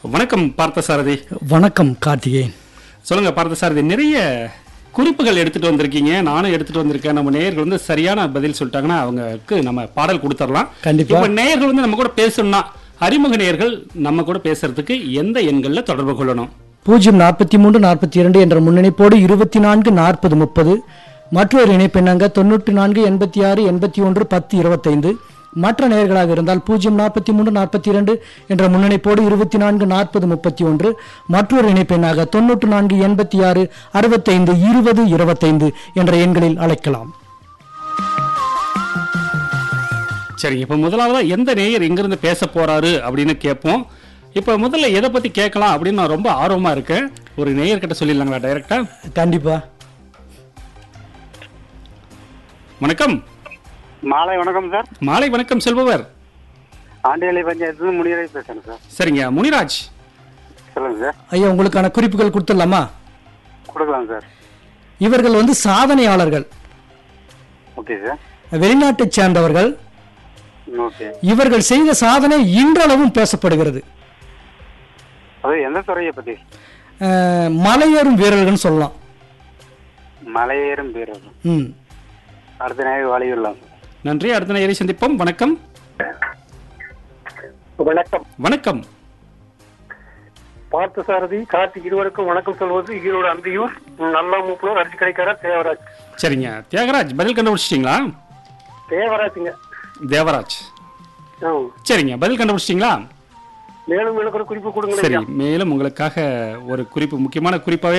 வணக்கம் பார்த்தசாரதி வணக்கம் கார்த்திகேயன் சொல்லுங்க பார்த்தசாரதி நிறைய குறிப்புகள் எடுத்துட்டு வந்திருக்கீங்க நானும் எடுத்துட்டு வந்திருக்கேன் நம்ம நேயர்கள் வந்து சரியான பதில் சொல்லிட்டாங்கன்னா அவங்களுக்கு நம்ம பாடல் கொடுத்துடலாம் கண்டிப்பா. இப்ப நேயர்கள் வந்து நம்ம கூட பேசணும்னா அறிமுக நேயர்கள் நம்ம கூட பேசுறதுக்கு எந்த எண்கள்ல தொடர்பு கொள்ளணும் பூஜ்ஜியம் நாற்பத்தி மூன்று நாற்பத்தி இரண்டு என்ற முன்னணிப்போடு இருபத்தி நான்கு நாற்பது முப்பது மற்றொரு இணைப்பெண்ணாங்க தொண்ணூற்றி நான்கு எண்பத்தி ஆறு எண்பத்தி ஒன்று பத்து இருபத்தைந்து மற்ற நேர்களாக இருந்தால் பூஜ்ஜியம் நாற்பத்தி மூன்று நாற்பத்தி இரண்டு என்ற முன்னணிப்போடு இருபத்தி நான்கு நாற்பது முப்பத்தி ஒன்று மற்றொரு இணைப்பெண்ணாக தொண்ணூற்று நான்கு எண்பத்தி ஆறு அறுபத்தைந்து இருபது இருபத்தைந்து என்ற எண்களில் அழைக்கலாம் சரி இப்ப முதலாவதா எந்த நேயர் எங்கிருந்து பேச போறாரு அப்படின்னு கேட்போம் இப்ப முதல்ல எதை பத்தி கேட்கலாம் அப்படின்னு நான் ரொம்ப ஆர்வமா இருக்கேன் ஒரு நேயர்கிட்ட சொல்லிடலாங்களா டைரக்டா கண்டிப்பா வணக்கம் மாலை வணக்கம் சார் மாலை வணக்கம் செல்பவர் ஆண்டியலை பஞ்சாயத்து முனியரை பேசுறேன் சார் சரிங்க முனிராஜ் சொல்லுங்க சார் ஐயா உங்களுக்கான குறிப்புகள் கொடுத்துடலாமா கொடுக்கலாம் சார் இவர்கள் வந்து சாதனையாளர்கள் ஓகே சார் வெளிநாட்டைச் சேர்ந்தவர்கள் ஓகே இவர்கள் செய்த சாதனை இன்றளவும் பேசப்படுகிறது அது எந்த துறையை பத்தி அஹ், மலையேறும் வீரர்கள்னு சொல்லலாம் மலையேறும் வீரர் ம் அடுத்த நேரம் வழிவிடலாம் நன்றி அடுத்த நேயரை சந்திப்போம் வணக்கம் வணக்கம் வணக்கம் பார்த்த சாரதி கார்த்திக் இருவருக்கும் வணக்கம் சொல்வது ஈரோடு அந்தியூர் நல்லா மூப்பலூர் அரிசி கிடைக்கார தேவராஜ் சரிங்க தியாகராஜ் பதில் கண்டுபிடிச்சிட்டிங்களா தேவராஜுங்க தேவராஜ் ஆ. சரிங்க பதில் கண்டுபிடிச்சிட்டிங்களா மேலும் எனக்கு ஒரு குறிப்பு கொடுங்களேன் சரி மேலும் உங்களுக்காக ஒரு குறிப்பு முக்கியமான குறிப்பாவே